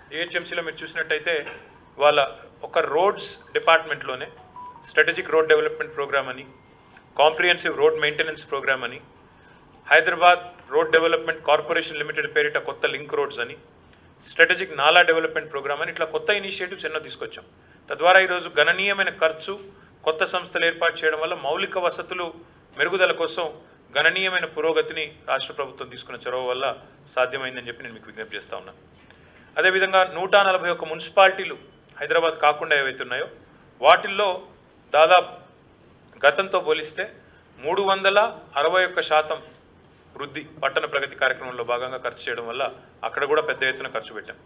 జిహెచ్ఎంసీలో మీరు చూసినట్టయితే వాళ్ళ ఒక రోడ్స్ డిపార్ట్మెంట్లోనే స్ట్రాటజిక్ రోడ్ డెవలప్మెంట్ ప్రోగ్రామ్ అని కాంప్రిహెన్సివ్ రోడ్ మెయింటెనెన్స్ ప్రోగ్రామ్ అని Hyderabad road development corporation limited పేరిట కొత్త లింక్ రోడ్స్ అని స్ట్రాటజిక్ నాలా డెవలప్మెంట్ ప్రోగ్రామ్ అని ఇట్లా కొత్త ఇనిషియేటివ్స్ ఎన్నో తీసుకొచ్చాం తద్వారా ఈరోజు గణనీయమైన ఖర్చు కొత్త సంస్థలు ఏర్పాటు చేయడం వల్ల మౌలిక వసతులు మెరుగుదల కోసం గణనీయమైన పురోగతిని రాష్ట్ర ప్రభుత్వం తీసుకున్న చొరవ వల్ల సాధ్యమైందని చెప్పి నేను మీకు విజ్ఞప్తి చేస్తా ఉన్నాను అదేవిధంగా నూట నలభై ఒక్క మున్సిపాలిటీలు హైదరాబాద్ కాకుండా ఏవైతే ఉన్నాయో వాటిల్లో దాదాపు గతంతో పోలిస్తే మూడు వందల అరవై ఒక్క శాతం వృద్ధి పట్టణ ప్రగతి కార్యక్రమంలో భాగంగా ఖర్చు చేయడం వల్ల అక్కడ కూడా పెద్ద ఎత్తున ఖర్చు పెట్టాం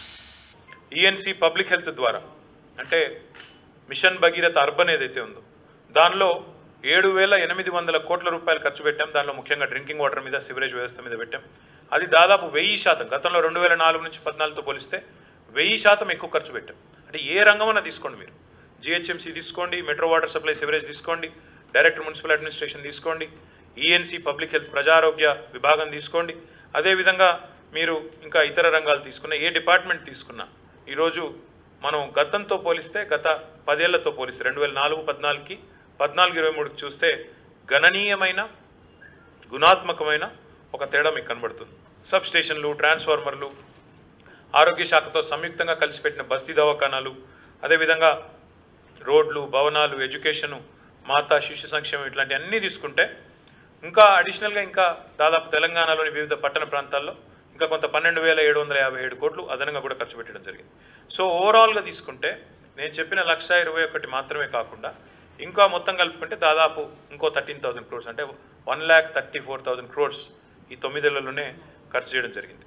ఈఎన్సి పబ్లిక్ హెల్త్ ద్వారా అంటే మిషన్ భగీరథ అర్బన్ ఏదైతే ఉందో దానిలో ఏడు వేల ఎనిమిది వందల కోట్ల రూపాయలు ఖర్చు పెట్టాం దానిలో ముఖ్యంగా డ్రింకింగ్ వాటర్ మీద సివరేజ్ వ్యవస్థ మీద పెట్టాం అది దాదాపు వెయ్యి శాతం గతంలో రెండు వేల నాలుగు నుంచి పద్నాలుగుతో పోలిస్తే వెయ్యి శాతం ఎక్కువ ఖర్చు పెట్టాం అంటే ఏ రంగమన్నా తీసుకోండి మీరు జిహెచ్ఎంసీ తీసుకోండి మెట్రో వాటర్ సప్లై సివరేజ్ తీసుకోండి డైరెక్టర్ మున్సిపల్ అడ్మినిస్ట్రేషన్ తీసుకోండి ఈఎన్సీ పబ్లిక్ హెల్త్ ప్రజారోగ్య విభాగం తీసుకోండి అదేవిధంగా మీరు ఇంకా ఇతర రంగాలు తీసుకున్న ఏ డిపార్ట్మెంట్ తీసుకున్నా ఈరోజు మనం గతంతో పోలిస్తే గత పదేళ్లతో పోలిస్తే రెండు వేల నాలుగు పద్నాలుగుకి పద్నాలుగు ఇరవై మూడుకి చూస్తే గణనీయమైన గుణాత్మకమైన ఒక తేడా మీకు కనబడుతుంది సబ్ స్టేషన్లు ట్రాన్స్ఫార్మర్లు ఆరోగ్య శాఖతో సంయుక్తంగా కలిసి పెట్టిన బస్తీ దవాఖానాలు అదేవిధంగా రోడ్లు భవనాలు ఎడ్యుకేషను మాతా శిశు సంక్షేమం ఇట్లాంటి అన్నీ తీసుకుంటే ఇంకా అడిషనల్గా ఇంకా దాదాపు తెలంగాణలోని వివిధ పట్టణ ప్రాంతాల్లో ఇంకా కొంత పన్నెండు వేల ఏడు వందల యాభై ఏడు కోట్లు అదనంగా కూడా ఖర్చు పెట్టడం జరిగింది సో ఓవరాల్గా తీసుకుంటే నేను చెప్పిన లక్ష ఇరవై ఒకటి మాత్రమే కాకుండా ఇంకా మొత్తం కలుపుకుంటే దాదాపు ఇంకో థర్టీన్ థౌసండ్ క్రోర్స్ అంటే one lakh thirty four thousand crores ఈ తొమ్మిదేళ్లలోనే ఖర్చు చేయడం జరిగింది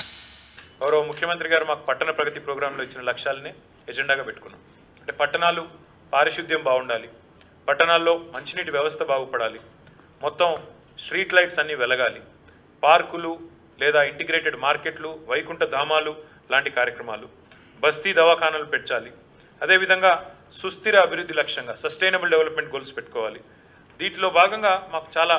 గౌరవ ముఖ్యమంత్రి గారు మాకు పట్టణ ప్రగతి ప్రోగ్రాంలో ఇచ్చిన లక్ష్యాలనే ఎజెండాగా పెట్టుకున్నాం అంటే పట్టణాలు పారిశుద్ధ్యం బాగుండాలి పట్టణాల్లో మంచినీటి వ్యవస్థ బాగుపడాలి మొత్తం స్ట్రీట్ లైట్స్ అన్నీ వెలగాలి పార్కులు లేదా ఇంటిగ్రేటెడ్ మార్కెట్లు వైకుంఠ ధామాలు లాంటి కార్యక్రమాలు బస్తీ దవాఖానాలు పెట్టాలి అదేవిధంగా సుస్థిర అభివృద్ధి లక్ష్యంగా సస్టైనబుల్ డెవలప్మెంట్ గోల్స్ పెట్టుకోవాలి దీంట్లో భాగంగా మాకు చాలా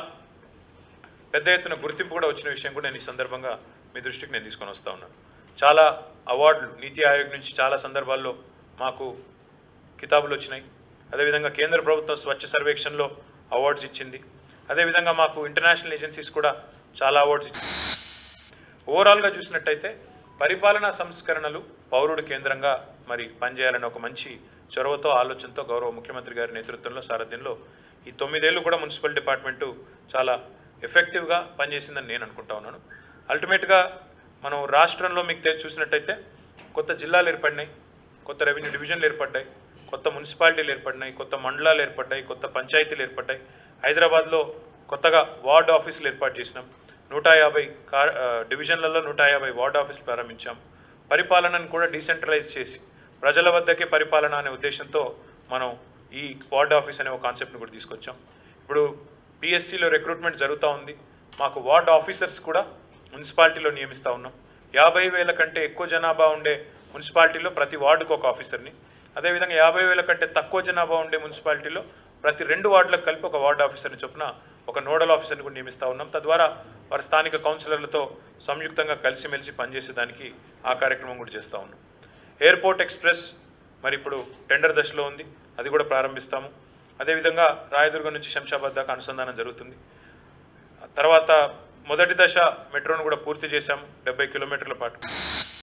పెద్ద ఎత్తున గుర్తింపు కూడా వచ్చిన విషయం కూడా నేను ఈ సందర్భంగా మీ దృష్టికి నేను తీసుకొని వస్తా ఉన్నాను చాలా అవార్డులు నీతి ఆయోగ్ నుంచి చాలా సందర్భాల్లో మాకు కితాబులు వచ్చినాయి అదేవిధంగా కేంద్ర ప్రభుత్వం స్వచ్ఛ సర్వేక్షణలో అవార్డ్స్ ఇచ్చింది అదేవిధంగా మాకు ఇంటర్నేషనల్ ఏజెన్సీస్ కూడా చాలా అవార్డ్స్ ఇచ్చింది ఓవరాల్గా చూసినట్టయితే పరిపాలనా సంస్కరణలు పౌరుడు కేంద్రంగా మరి పనిచేయాలని ఒక మంచి చొరవతో ఆలోచనతో గౌరవ ముఖ్యమంత్రి గారి నేతృత్వంలో సారథ్యంలో ఈ తొమ్మిదేళ్ళు కూడా మున్సిపల్ డిపార్ట్మెంటు చాలా ఎఫెక్టివ్గా పనిచేసిందని నేను అనుకుంటా ఉన్నాను అల్టిమేట్గా మనం రాష్ట్రంలో మీకు తె- చూసినట్టయితే కొత్త జిల్లాలు ఏర్పడినాయి కొత్త రెవెన్యూ డివిజన్లు ఏర్పడ్డాయి కొత్త మున్సిపాలిటీలు ఏర్పడినాయి కొత్త మండలాలు ఏర్పడ్డాయి కొత్త పంచాయతీలు ఏర్పడ్డాయి హైదరాబాద్లో కొత్తగా వార్డ్ ఆఫీసులు ఏర్పాటు చేసినాం నూట యాభై కార్ ఆ, డివిజన్లలో నూట యాభై వార్డ్ ఆఫీసులు ప్రారంభించాం పరిపాలనను కూడా డీసెంట్రలైజ్ చేసి ప్రజల వద్దకే పరిపాలన అనే ఉద్దేశంతో మనం ఈ వార్డ్ ఆఫీస్ అనే ఒక కాన్సెప్ట్ని కూడా తీసుకొచ్చాం ఇప్పుడు పిఎస్సిలో రిక్రూట్మెంట్ జరుగుతూ ఉంది మాకు వార్డ్ ఆఫీసర్స్ కూడా మున్సిపాలిటీలో నియమిస్తూ ఉన్నాం యాభై వేల కంటే ఎక్కువ జనాభా ఉండే మున్సిపాలిటీలో ప్రతి వార్డుకు ఒక ఆఫీసర్ని అదేవిధంగా యాభై వేల కంటే తక్కువ జనాభా ఉండే మున్సిపాలిటీలో ప్రతి రెండు వార్డులకు కలిపి ఒక వార్డు ఆఫీసర్ని చొప్పున ఒక నోడల్ ఆఫీసర్ని కూడా నియమిస్తూ ఉన్నాం తద్వారా వారి స్థానిక కౌన్సిలర్లతో సంయుక్తంగా కలిసిమెలిసి పనిచేసేదానికి ఆ కార్యక్రమం కూడా చేస్తూ ఉన్నాం ఎయిర్పోర్ట్ ఎక్స్ప్రెస్ మరి ఇప్పుడు టెండర్ దశలో ఉంది అది కూడా ప్రారంభిస్తాము అదేవిధంగా రాయదుర్గం నుంచి శంషాబాద్ దాకా అనుసంధానం జరుగుతుంది తర్వాత మొదటి దశ మెట్రోను కూడా పూర్తి చేశాము డెబ్బై కిలోమీటర్ల పాటు